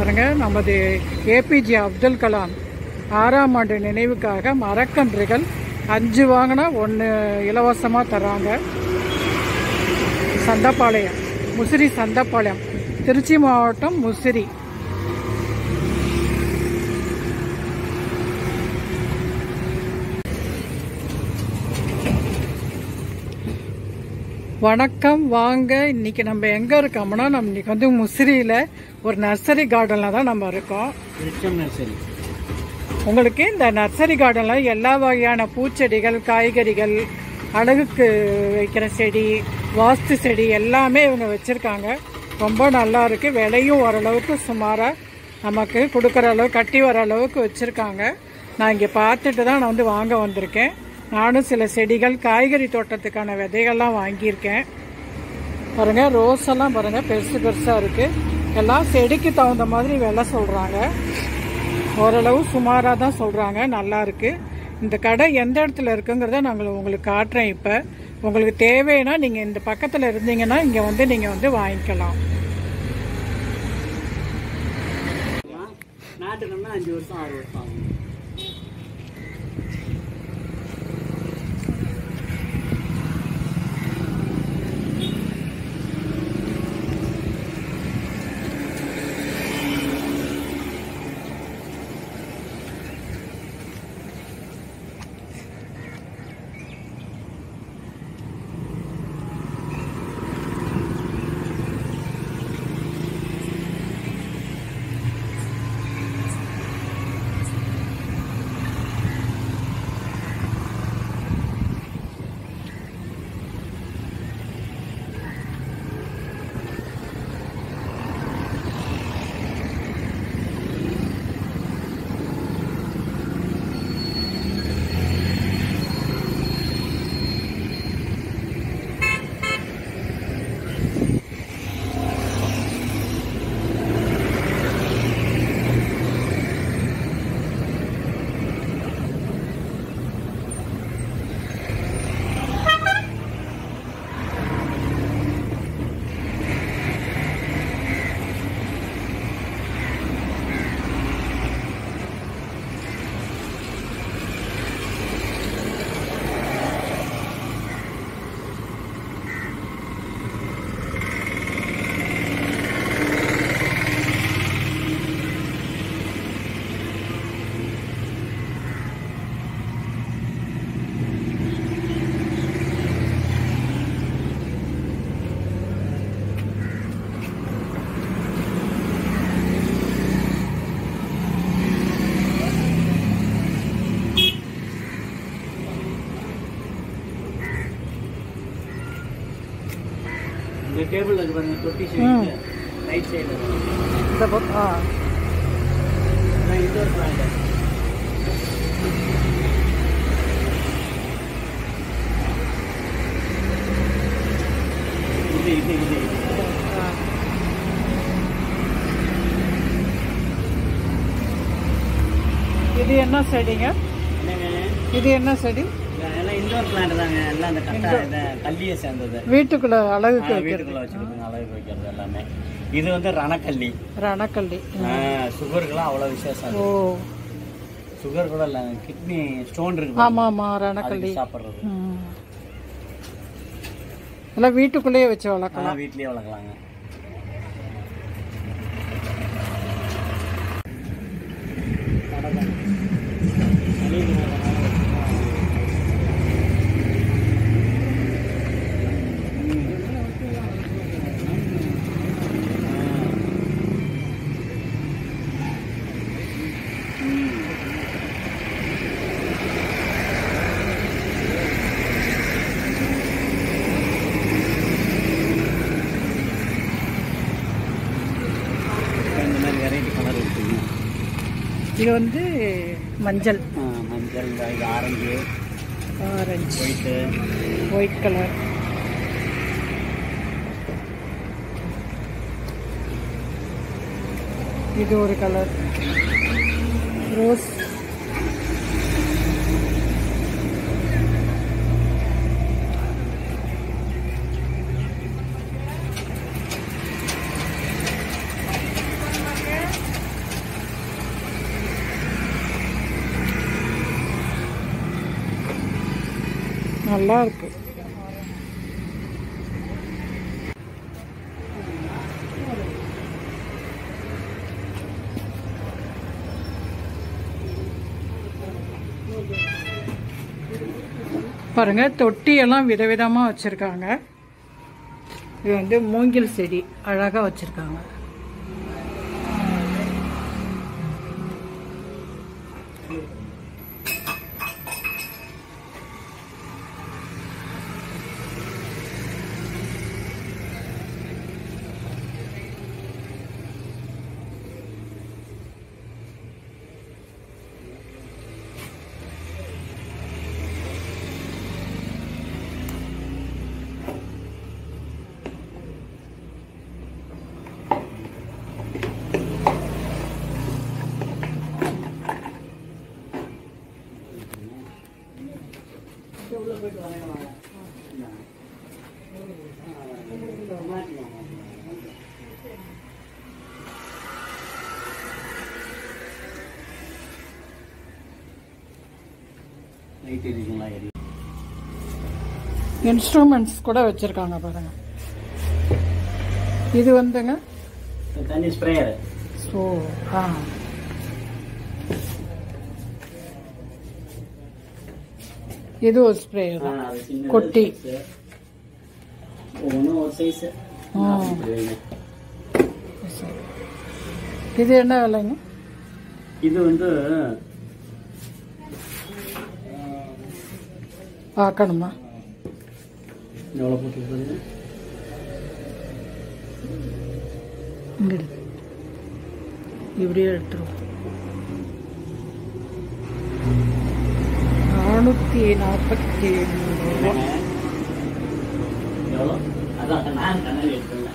பாருங்க நமது ஏபிஜே அப்துல் கலாம் ஆறாம் ஆண்டு நினைவுக்காக மரக்கன்றுகள் அஞ்சு வாங்கினா ஒன்று இலவசமாக தராங்க சந்தப்பாளையம் முசிறி சந்தப்பாளையம் திருச்சி மாவட்டம் முசிறி வணக்கம் வாங்க இன்னைக்கு நம்ம எங்க இருக்கோம்னா நம்ம இன்னைக்கு வந்து முசிறியில ஒரு நர்சரி கார்டன்ல தான் நம்ம இருக்கோம் விருட்சம் நர்சரி உங்களுக்கு இந்த நர்சரி கார்டன்ல எல்லா வகையான பூச்செடிகள் காய்கறிகள் அழகுக்கு வைக்கிற செடி வாஸ்து செடி எல்லாமே இவங்க வச்சிருக்காங்க ரொம்ப நல்லா இருக்கு விலையும் ஓரளவுக்கு சுமாரா நமக்கு கொடுக்குற அளவு கட்டி வர அளவுக்கு வச்சிருக்காங்க நான் இங்கே பார்த்துட்டு தான் நான் வந்து வாங்க வந்திருக்கேன் நானும் சில செடிகள் காய்கறி தோட்டத்துக்கான விதைகள்லாம் வாங்கியிருக்கேன் பாருங்க ரோஸ் எல்லாம் பாருங்க பெருசு பெருசா இருக்கு எல்லாம் செடிக்கு தகுந்த மாதிரி விலை சொல்றாங்க ஓரளவு சுமாராக தான் சொல்றாங்க நல்லா இருக்கு இந்த கடை எந்த இடத்துல இருக்குங்கிறத நாங்கள் உங்களுக்கு காட்டுறேன் இப்போ உங்களுக்கு தேவைன்னா நீங்கள் இந்த பக்கத்தில் இருந்தீங்கன்னா இங்கே வந்து நீங்கள் வந்து வாங்கிக்கலாம் நாட்டுக்கணும்னா அஞ்சு வருஷம் ஆறு வருஷம் ஆகும் இந்த டேபிள் இருக்கு பாருங்க தொட்டி சைடு ரைட் சைடு இந்த பக்கம் ஆ இன்டோர் பிளான்ட் இது இது இது இது. ஆ. இது என்ன செடிங்க என்னங்க இது என்ன செடி எல்லாம் இன்டோர் பிளான்ட் தாங்க எல்லாம் அந்த கட்டா இந்த கல்லியை சேர்ந்தது வீட்டுக்குள்ள அழகுக்கு ஆ, வைக்கிறது வீட்டுக்குள்ள வச்சுக்கிட்டு அழகு வைக்கிறது எல்லாமே இது வந்து ரணக்கல்லி ரணக்கல்லி ஆ, சுகருக்குலாம் அவ்வளோ விசேஷம் ஓ அது. சுகர் கூட இல்லை கிட்னி ஸ்டோன் இருக்கு ஆமா ஆமா ரணக்கல்லி அதுக்கு சாப்பிட்றது ம். எல்லாம் வீட்டுக்குள்ளேயே வச்சு வளர்க்கலாம் அதெல்லாம் வீட்லயே வளர்க்கலாங்க இந்த மாதிரி வெரைட்டி கலர் இருக்குங்க இது வந்து மஞ்சள் ஆ, மஞ்சள் இந்த இது orange orange white white colour இது ஒரு கலர் ரோஸ் நல்லா இருக்கு பாருங்க தொட்டி எல்லாம் விதவிதமா வச்சிருக்காங்க இது வந்து மூங்கில் செடி அழகா வச்சிருக்காங்க லைட் இருக்குங்களா எரி இன்ஸ்ட்ருமெண்ட்ஸ் கூட வச்சிருக்காங்க பாருங்க இது வந்துங்க தண்ணி ஸ்ப்ரேயர் ஸோ ஆ இது ஒரு ஸ்ப்ரே தான் அது சின்ன கொட்டி. ஒவ்வொன்றும் ஒரு சைஸ் ஆ. இது என்ன விலைங்க இது வந்து பார்க்கணுமா எவ்வளோ போட்டு இங்க எடு. இப்படியே எடுத்துருவோம் நானூற்றி நாற்பத்தி ரூபா எவ்வளோ அதான் நான் கண்ணாடி எடுத்துருந்தேன்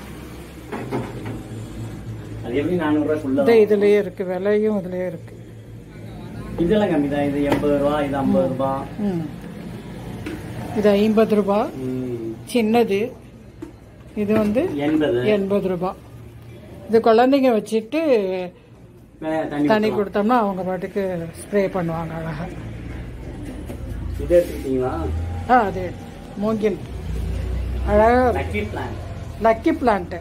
அது எப்படி நானூறுரூவாக்குள்ள இந்த இதுலயே இருக்கு விலையும் இதுலயே இருக்கு இதெல்லாம் கம்மி தான் இது எண்பது ரூபா இது ஐம்பது ரூபா ம் இது ஐம்பது ரூபா ம், சின்னது இது வந்து எண்பது எண்பது ரூபா இது குழந்தைங்க வச்சுட்டு வே- தண்ணி தண்ணி ஊத்தலாம். கொடுத்தோம்னா அவங்க பாட்டுக்கு ஸ்ப்ரே பண்ணுவாங்க அழகா இது எடுத்துக்கிட்டீங்களா ஆ அது மூங்கில் அழகா லக்கி பிளான் லக்கி பிளான்ட்டு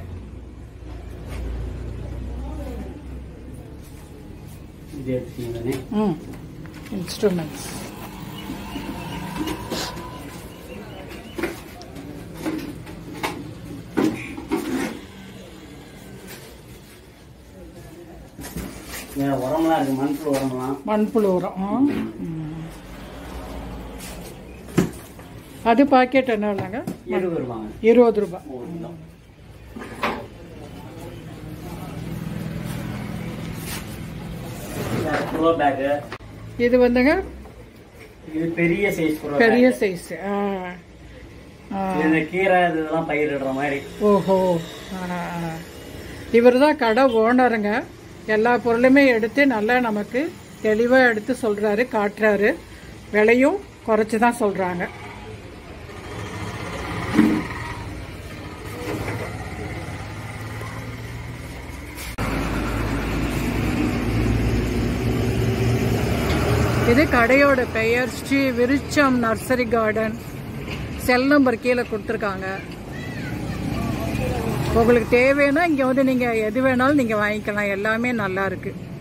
இது எடுத்துக்கிங்க தானே ம் இன்ஸ்ட்ருமெண்ட்ஸ் வேற உரம்லாம் இருக்கு மண்புழு உரம்லாம் மண்புழு உரம் ஆ. ம். அது பாக்கெட் என்ன இல்லைங்க இருபது ரூபாங்க இருபது ரூபாய் ஒரு கிலோ ப்ரோ பேக்கு இது வந்துங்க இது பெரிய சைஸ் ப்ரோ பெரிய சைஸ் இந்த கீரை இதெல்லாம் பயிரிடுற மாதிரி ஓஹோ இவர் தான் கடை ஓனருங்க எல்லா பொருளுமே எடுத்து நல்லா நமக்கு தெளிவாக எடுத்து சொல்கிறாரு காட்டுறாரு விலையும் குறைச்சி தான் சொல்கிறாங்க இது கடையோட பெயர் Sri Virutcham nursery garden cell number கீழே கொடுத்துருக்காங்க உங்களுக்கு தேவைன்னா இங்கே வந்து நீங்கள் எது வேணாலும் நீங்கள் வாங்கிக்கலாம் எல்லாமே நல்லா இருக்குது